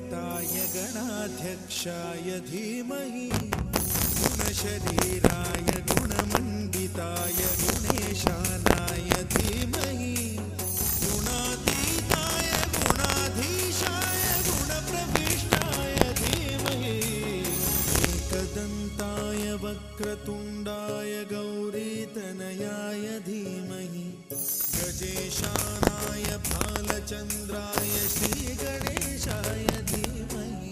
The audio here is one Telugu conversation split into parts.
गणपताय गणाध्यक्षाय धीमहि गुणशरीराय गुणमण्डिताय गुणेशानाय धीमहि गुणातीताय गुणाधीशाय गुणप्रविष्टाय धीमहि एकदन्ताय वक्रतुण्डाय गौरीतनयाय धीमहि गजेशानाय भालचन्द्राय श्रीगणेशाय धीमहि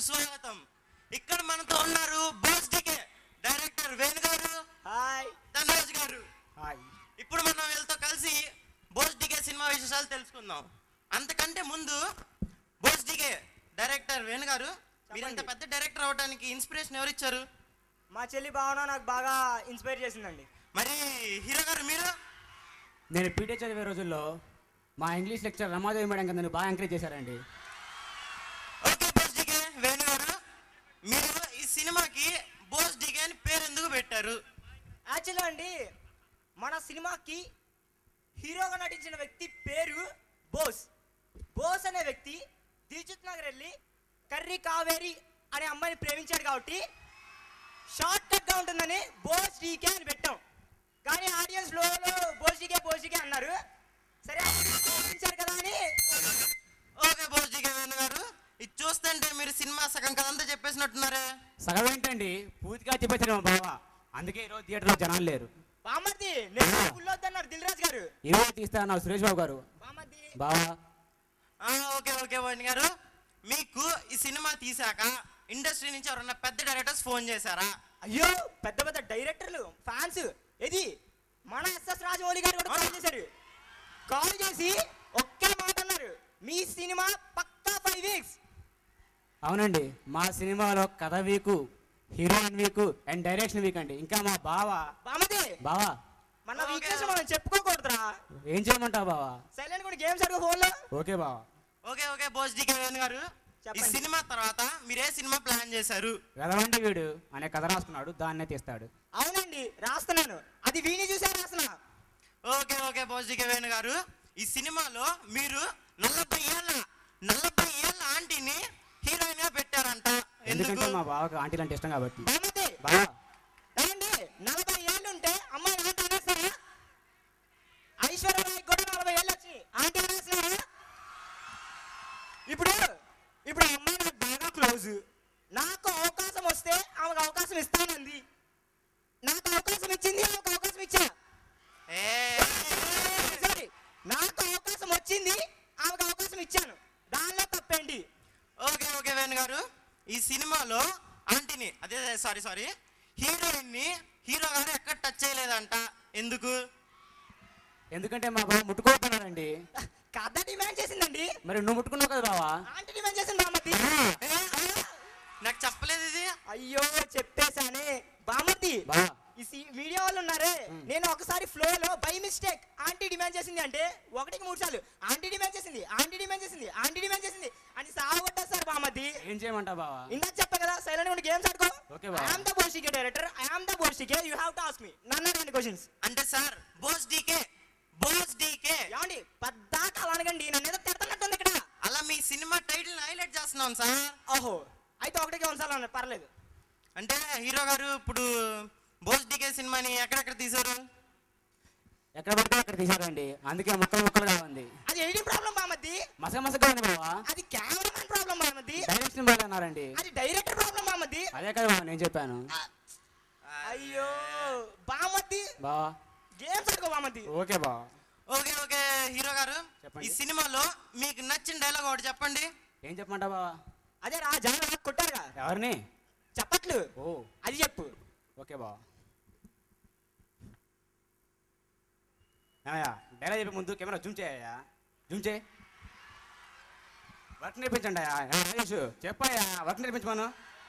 సుస్వాగతం ఇక్కడ మనతో ఉన్నారు బోస్ డికే డైరెక్టర్ వేణు గారు హాయ్ ధనరాజ్ గారు హాయ్ ఇప్పుడు మనం వీళ్ళతో కలిసి బోస్ డికే సినిమా విశేషాలు తెలుసుకుందాం అంతకంటే ముందు బోస్ డికే డైరెక్టర్ వేణు గారు మీరంత పెద్ద డైరెక్టర్ అవడానికి ఇన్స్పిరేషన్ ఎవరు ఇచ్చారు మా చెల్లి భావన నాకు బాగా ఇన్స్పైర్ చేసిందండి మరి హీరో గారు మీరు నేను పీటే చదివే రోజుల్లో మా ఇంగ్లీష్ లెక్చర్ రమాదేవి మేడం గారు నన్ను బాగా ఎంకరేజ్ చేశారండి ఓకే బోస్ డికే వేణు గారు మీరు ఈ సినిమాకి బోస్ డికే అని పేరు ఎందుకు పెట్టారు యాక్చువల్గా అండి మన సినిమాకి హీరోగా నటించిన వ్యక్తి పేరు బోస్ బోస్ అనే వ్యక్తి దిల్చుత్ నగర్ వెళ్ళి కర్రీ కావేరి అనే అమ్మాయిని ప్రేమించాడు కాబట్టి షార్ట్ కట్గా ఉంటుందని బోస్ డీకే అని పెట్టాం కానీ ఆడియన్స్ లో బోస్ డీకే బోస్ డీకే అన్నారు సరే ప్రేమించారు కదా అని ఓకే బోస్ డికే వేణు గారు ఇది చూస్తుంటే మీరు సినిమా సగం కదంతా చెప్పేసినట్టున్నారే సగం ఏంటండి పూర్తిగా చెప్పేసారు మా బావ అందుకే ఈరోజు థియేటర్లో జనాలు లేరు బామ్మర్ది నేను స్కూల్లో వద్దన్నారు దిల్ రాజు గారు ఈరోజు తీస్తా అన్నారు సురేష్ బాబు గారు బామ్మర్ది బావా ఆ, ఓకే ఓకే వేణు గారు మీకు ఈ సినిమా తీసాక ఇండస్ట్రీ నుంచి ఎవరన్నా పెద్ద డైరెక్టర్స్ ఫోన్ చేశారా అయ్యో పెద్ద పెద్ద డైరెక్టర్లు ఫ్యాన్స్ ఇది మన ఎస్ఎస్ రాజమౌళి గారు కూడా కాల్ చేశారు కాల్ చేసి ఒకే మాట అన్నారు మీ సినిమా పక్కా ఫైవ్ వీక్స్ అవునండి మా సినిమాలో కథ weak heroine weak and direction weak అండి ఇంకా మా బావ బామది బావా మన వీక్నెస్ మనం చెప్పుకోకూడదురా ఏం చేయమంటావు బావా సైలెంట్ కూడా గేమ్స్ ఆడుకో ఫోన్ లో ఓకే బావా okay okay boss D K గారు ఈ చెప్పండి. సినిమా తర్వాత మీరే సినిమా ప్లాన్ చేశారు వెదవంటి వీడు అనే కథ రాసుకున్నాడు దాన్నే తీస్తాడు అవునండి రాస్తున్నాను అది వీని చూసే రాస్తున్నా okay okay boss D K గారు ఈ సినిమాలో మీరు నలభై ఏళ్ళ నలభై ఏళ్ళ ఆంటీని హీరోయిన్ గా పెట్టారంట ఎందుకు ఎందుకంటే మా బావకు ఆంటీలు అంటే ఇష్టం కాబట్టి బామది బావా ఏమండి నలభై ఏళ్ళు ఉంటే అమ్మాయి ఆంటీ అనేస్తారా ఐశ్వర్యరాయ్ కూడా నలభై ఏళ్ళు వచ్చి ఆంటీ అనేస్తున్నారా ఇప్పుడు ఇప్పుడు ఆ అమ్మాయి నాకు బాగా క్లోజ్ నాకు అవకాశం వస్తే ఆమెకు అవకాశం ఇస్తానంది నాకు అవకాశం ఇచ్చింది ఆమెకు అవకాశం ఇచ్చా ఏ సారీ నాకు అవకాశం వచ్చింది ఆమెకు అవకాశం ఇచ్చాను దానిలో తప్పేంటి ఓకే ఓకే వేణు గారు ఈ సినిమాలో ఆంటీని అదే సారీ సారీ హీరోయిన్ ని హీరో గారు ఎక్కడ టచ్ చేయలేదంట ఎందుకు ఎందుకంటే మా బావ ముట్టుకోతున్నాడండి కథ డిమాండ్ చేసిందండి మరి నువ్వు ముట్టుకున్నావు కదా బావా ఆంటీ డిమాండ్ చేసింది బామతి నాకు చెప్పలేదు ఇది అయ్యో చెప్పేశానే బామతి బావా ఈ సి- మీడియా వాళ్ళు ఉన్నారే నేను ఒకసారి ఫ్లో లో బై మిస్టేక్ ఆంటీ డిమాండ్ చేసింది అంటే ఒకటికి మూడు సార్లు ఆంటీ డిమాండ్ చేసింది ఆంటీ డిమాండ్ చేసింది ఆంటీ డిమాండ్ చేసింది అని సాగొట్టేస్తారు బామతి ఏం చేయమంటావు బావా ఇందాక చెప్పా కదా సైలెంట్ ఉండి గేమ్స్ ఆడుకో Okay, బావ. ఐ యామ్ ద బోస్టికే డైరెక్టర్ ఐ యామ్ ద బోస్టికే you have to ask me నన్ను రెండు క్వశ్చన్స్ అంటే sir boss DK boss DK ఏమండి పద్దాక అలా అనకండి నన్ను ఏదో తిడుతున్నట్టుంది ఇక్కడ అలా మీ సినిమా టైటిల్ హైలైట్ చేస్తున్నాం సార్ ఓహో అయితే ఒకటికి ఉంచాలి అన్న పర్లేదు అంటే హీరో గారు ఇప్పుడు బోస్ డీకే సినిమాని ఎక్కడెక్కడ తీశారు ఎక్కడ పడితే అక్కడ తీశారండి అందుకే ముక్కలు ముక్కలుగా ఉంది అది ఎయిటింగ్ ప్రాబ్లం బామతి మసక మసక ఉంది బావా అది కెమెరామెన్ ప్రాబ్లం బామతి డైరెక్షన్ బాగా అన్నారండి అది డైరెక్టర్ ప్రాబ్లం బామతి అదే కదా బావ నేను చెప్పాను అయ్యో బామతి బావా గేమ్స్ ఆడుకో బామతి ఓకే బావా ఓకే ఓకే హీరో గారు చెప్పండి. ఈ సినిమాలో మీకు నచ్చిన డైలాగ్ ఒకటి చెప్పండి ఏం చెప్పమంటావు బావా అదే రా జనం కొట్టారుగా ఎవరిని చెప్పట్లు ఓ అది చెప్పు ఓకే బావా ఏమయ్యా డైలాగ్ చెప్పే ముందు కెమెరా జూమ్ చేయయ్యా జూమ్ చేయి వర్క్ నేర్పించండి అయ్యా ఏ, రాజేష్ చెప్పయ్యా వర్క్ నేర్పించమను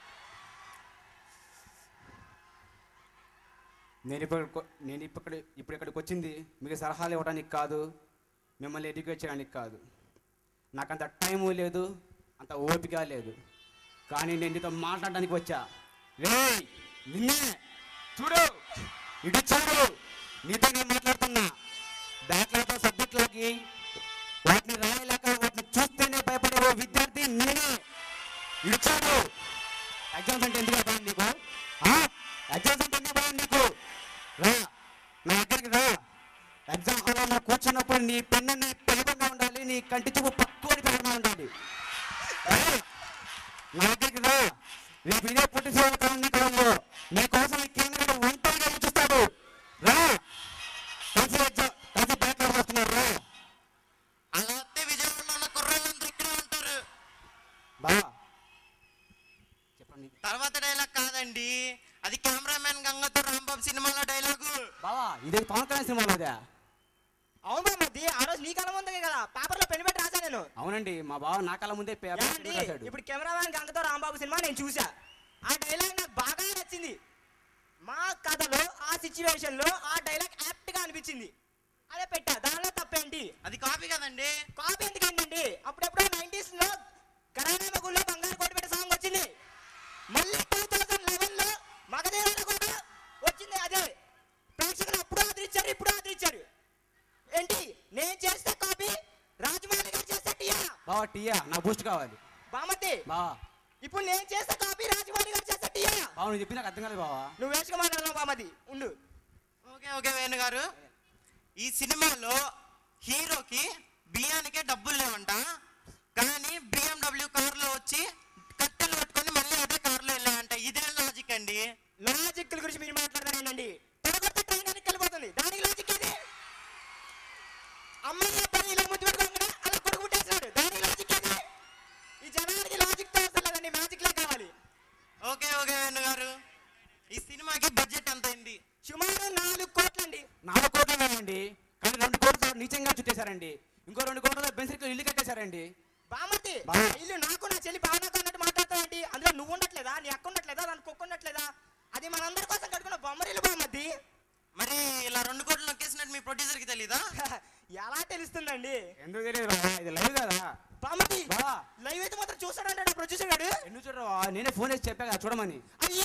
నేను ఇప్పుడు కొ- నేను ఇప్పుడు ఇప్పుడు ఇక్కడికి వచ్చింది మీకు సలహాలు ఇవ్వడానికి కాదు మిమ్మల్ని ఎడ్యుకేట్ చేయడానికి కాదు నాకు అంత టైము లేదు అంత ఓపిక లేదు కానీ నేను నీతో మాట్లాడడానికి వచ్చా రే నిన్నే చూడు ఇటు చూడు నీతో నేను మాట్లాడుతున్నా బ్యాక్లాగ్లో సబ్జెక్ట్లోకి వాటిని రాయలేక వాటిని చూస్తేనే భయపడే ఓ విద్యార్థి నేనే ఇటు చూడు ఎగ్జామ్స్ అంటే ఎందుకు భయం నీకు ఎగ్జామ్స్ అంటే ఎందుకు భయం నీకు రా నా దగ్గరికి రా ఎగ్జామ్ హాల్లో నువ్వు కూర్చున్నప్పుడు నీ పెన్ను నీ పెరుగుగా ఉండాలి నీ కంటి చూపు పక్కువని పెరుగుగా ఉండాలి రా. నా దగ్గరికి రా రేపు ఇదే పుట్టి సేవకాలం కాలంలో నీ కోసం ఈ కేంద్రంలో ఒంటరిగా చూస్తాడు రా కలిసి ఎగ్జామ్ కలిసి బ్యాక్లాగ్ వస్తున్నారు రా అలా వస్తే విజయవాడలో ఉన్న కుర్రాళ్ళందరూ ఇక్కడే ఉంటారు బావా కాదండి అది కెమెరామెన్ గంగతో రాంబాబు సినిమాలో డైలాగు బావా ఇదే పవన్ కళ్యాణ్ సినిమాలోదే అవును బామ్మది ఆ రోజు నీ కళ్ళ ముందే కదా పేపర్లో పెన్ పెట్టి రాసా నేను అవునండి మా బావ నా కళ్ళ ముందే పేపర్ ఏమండి? రాశాడు ఇప్పుడు కెమెరామ్యాన్ గంగతో రాంబాబు సినిమా నేను చూసా ఆ డైలాగ్ నాకు బాగా నచ్చింది మా కథలో ఆ సిచ్యువేషన్ లో ఆ డైలాగ్ యాప్ట్ గా అనిపించింది అదే పెట్టా దానిలో తప్పేంటి అది కాపీ కదండి కాపీ ఎందుకండి అప్పుడెప్పుడో నైన్టీస్ లో గరానా మగుల్లో బంగారు కోట పెట్టే సాంగ్ వచ్చింది మళ్ళీ టూ థౌసండ్ లెవెన్ లో మగధీరాలు కూడా వచ్చింది అదే ప్రేక్షకులు అప్పుడు ఆదరించారు ఇప్పుడు ఆదరించారు ఏంటి నేను చేస్తే కాపీ రాజమౌళి గారు చేస్తే టీయా బావా టీయా నా బూస్ట్ కావాలి బామతి బావా ఇప్పుడు నేను చేస్తే కాపీ రాజమౌళి గారు చేస్తే టీయా బావ నువ్వు చెప్పి నాకు అర్థం కాలేదు బావా నువ్వు వేసుకు మాట్లాడదాం బామతి ఉండు ఓకే ఓకే వేణు గారు ఈ సినిమాలో హీరోకి బియ్యానికే డబ్బులు లేవంట కానీ బిఎండబ్ల్యూ కార్లో వచ్చి కట్టెలు పట్టుకొని మళ్ళీ అదే కార్లో వెళ్ళాయంట ఇదే లాజిక్ అండి లాజిక్ గురించి మీరు మాట్లాడతారేనండి తొడగొట్ట ట్రైన్ వెనక్కి వెళ్ళిపోతుంది దానికి లాజిక్ ఏది అమ్మాయి అబ్బాయి ఇలా ముద్దు పెట్టుకోగానే అలా కొడుకు పుట్టేసినాడు దానికి లాజిక్ ఏది ఈ జనానికి లాజిక్ తో అవసరం లేదండి మ్యాజిక్ లే కావాలి ఓకే ఓకే వేణు గారు ఈ సినిమాకి బడ్జెట్ ఎంత అయింది సుమారు నాలుగు కోట్లండి నాలుగు కోట్లు వేయండి కానీ రెండు కోట్లు నీచంగా చుట్టేశారండి ఇంకో రెండు కోట్ల బెన్సరికి ఇల్లు కట్టేశారండి బామతి బా. ఇల్లు నాకు నా చెల్లి భావనకు అన్నట్టు మాట్లాడతావేంటి అందులో నువ్వు ఉండట్లేదా నీ అక్క ఉండట్లేదా దాని కుక్క ఉండట్లేదా అది మనందరి కోసం కట్టుకున్న బొమ్మరిల్లు బామతి మరి ఇలా రెండు కోట్లు నొక్కేసినట్టు మీ ప్రొడ్యూసర్కి తెలీదా ఎలా తెలుస్తుందండి ఎందుకు తెలియదు బావా ఇది లైవ్ కదా బామతి బావా లైవ్ అయితే మాత్రం చూస్తాడంటే ప్రొడ్యూసర్ గారు ఎందుకు చూడరా నేనే ఫోన్ చేసి చెప్పా కదా చూడమని అయ్యో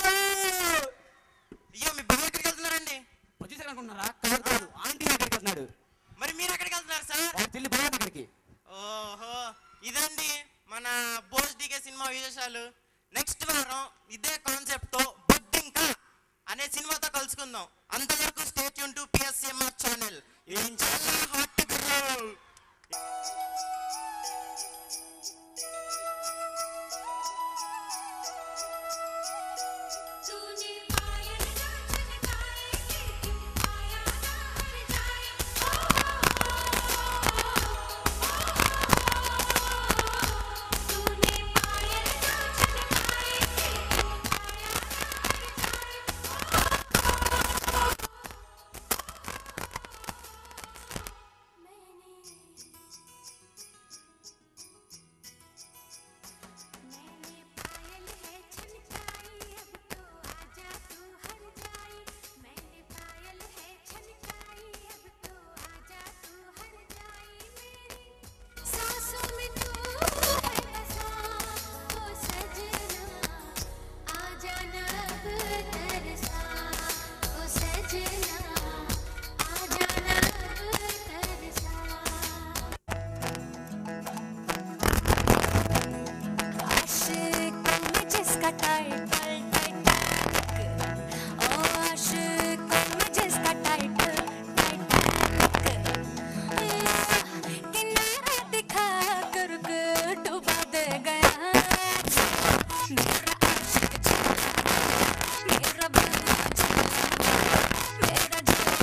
అయ్యో మీ బావ ఎక్కడికి వెళ్తున్నారండి ప్రొడ్యూసర్ అనుకుంటున్నారా కాదు కాదు ఆంటీ దగ్గరికి వెళ్తున్నాడు మరి మీరు ఎక్కడికి వెళ్తున్నారు సార్ వాడు చెల్లి బావ దగ్గరికి ఓహో ఇదండి మన బోస్ డీకే సినిమా విశేషాలు నెక్స్ట్ వారం ఇదే కాన్సెప్ట్ తో బొద్దింక అనే సినిమాతో కలుసుకుందాం అంతవరకు స్టేట్ యూన్ టు పిఎస్సిఎంఆర్ ఛానల్ ఏం చాలా హాట్ तूने पायल ना चमकाए कि तू आया ना हर जाए तूने पायल ना चमकाए कि तू आया ना हर मैंने पायल है छनकाई अब तो आजा तू हर जाई मैंने पायल है छनकाई अब तो आजा तू हर जाई मेरी सांसों में तू है बसा ओ सजना आजा ना अब तरसा ओ सजना आजा ना अब तरसा आशिकों में जिसका टाइटल टाइटैनिक ओ आशिकों में जिसका टाइटल टाइटैनिक किनारा दिखा कर के डुबा दे गया मेरा आशिक मेरा बना मेरा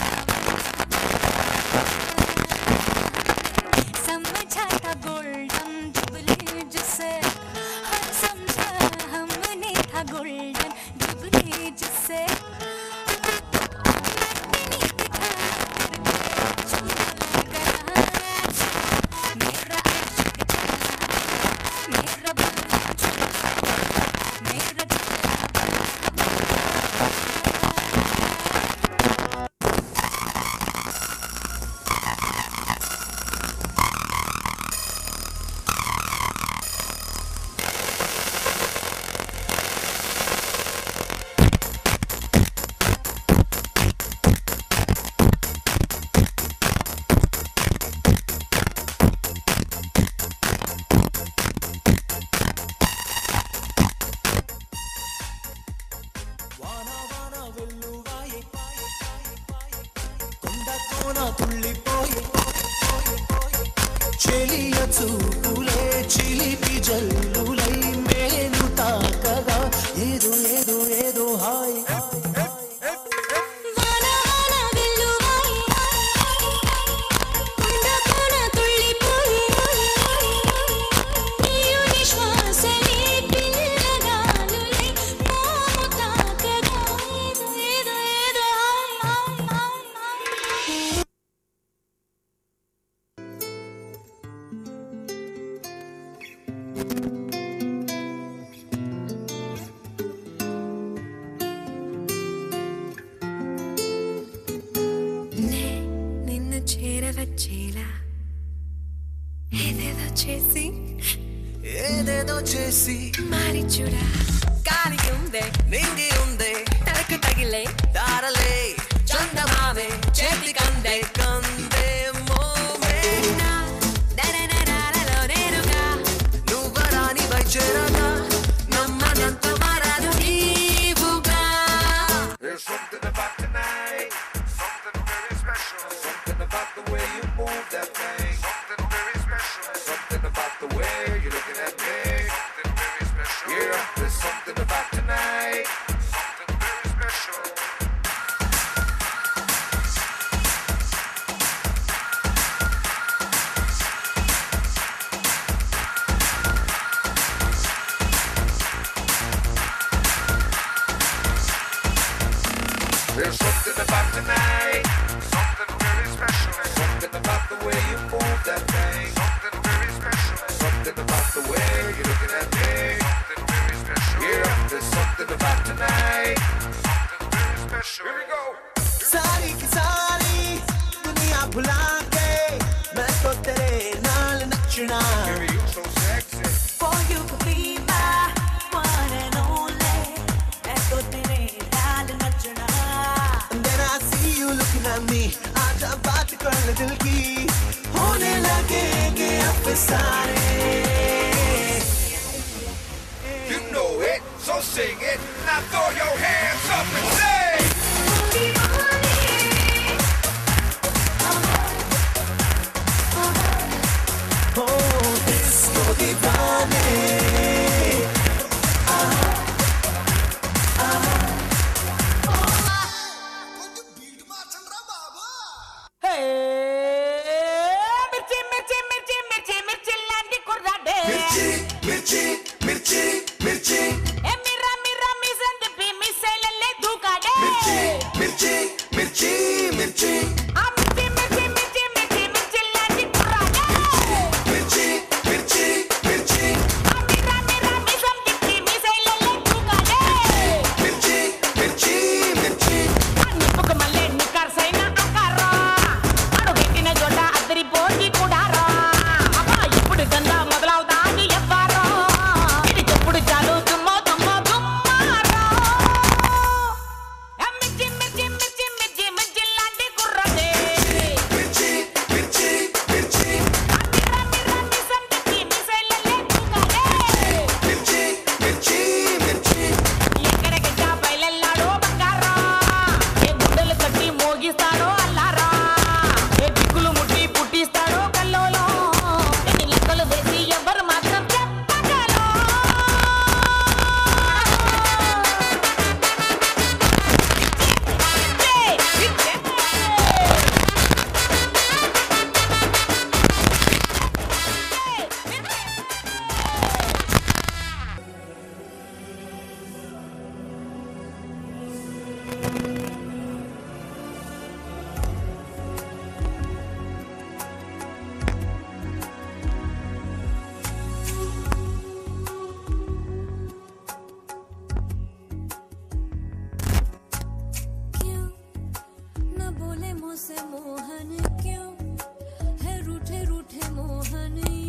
समझा था गोल्डन जुबली जिसे हर समझा हमने था गोल्डन जुबली जिसे मेरा आशिक मेरा बना मेरा వాన వాన వెల్లువాయే కొండ కోన తుళ్ళిపోయే చెలియ చూపులే చిలిపి జల్లులై మేలు తాకగా ఏదో ఏదో ఏదో హాయ్ వాన వాన వెల్లువాయి కొండ కోన తుళ్ళిపోయి నీయు నిశ్వాసలే పిల్లగాలులై మోము తాక ఏదేదో చేసి మరి చూడా గాలి ఉందే నింగి ఉందే తలకు తగిలే దారలే చందమావే చేతి కందే కందే మోమే నా దరనరాలలో నేరుగా నువ్వరాని చేరగా నమ్మనంత మారదు నీవుగా There's something about tonight, something very special. Something about the way you move that thing, something very special. Something about the way you're looking at me, something very special. Yeah, there's something about tonight, something very special. There's something about tonight, something very special. Something about the way you move that thing, something very special. Something about the way you're looking at me, something very special. Yeah, there's something about tonight, something very special. Here we go. सारी की सारी दुनिया भुला के मैं तो तेरे नाल नचना Baby, you so sexy. For you could be my one and only मैं तो तेरे नाल नचना And then I see you looking at me आजा बात कर ले दिल की होने लगे के अफसारे You know it, so sing it. Now throw your hands up and say. हो डिस्को दीवाने మిర్చి మిర్చి మిర్చి మిర్చి మిర్చి లాంటి కుర్రాడే మిర్చి మిర్చి మిర్చి మిర్చి ఏ మిర్రా మిర్రా మిసన్ తిప్పి మిస్సైలల్లే దూకాడే మిర్చి మిర్చి మిర్చి మిర్చి ఆ మిర్చి మిర్చి మిర్చి మిర్చి మిర్చి లాంటి కుర్రాడే మిర్చి మిర్చి మిర్చి ఆ మిర్రా మిర్రా మిసన్ తిప్పి మిస్సైలల్లే దూకాడే మిర్చి మిర్చి మిర్చి నిప్పుకు మల్లె నిక్కర్సైన ఆకారా అడుగెట్టిన జొడ్డ అద్దరిపోయి కూడారా అబ్బా ఇప్పుడు గంగా మొదలవుతాది ఎవ్వారో ఇది చెప్పుడు చాలు దుమ్మో దుమ్మో దుమ్మారా ఏ మిర్చి మిర్చి మిర్చి మిర్చి మిర్చి లాంటి కుర్రదే మిర్చి మిర్చి మిర్చి మిర్ర మిర్ర మిసం తిప్పి మిసైలల్లే దూకాడే మిర్చి మిర్చి మిర్చి ఎక్కడికి బయలెల్లాడో బంగారా ఏ గుండెలు కట్టి మోగిస్తాడో అల్లారా ఏ దిక్కులు ముట్టి పుట్టిస్తాడో కల్లోలో ఎన్ని లెక్కలు వేసి ఎవరు మాత్రం చెప్పగలరు क्यों न बोले मुझसे मोहन क्यों है रूठे रूठे मोहन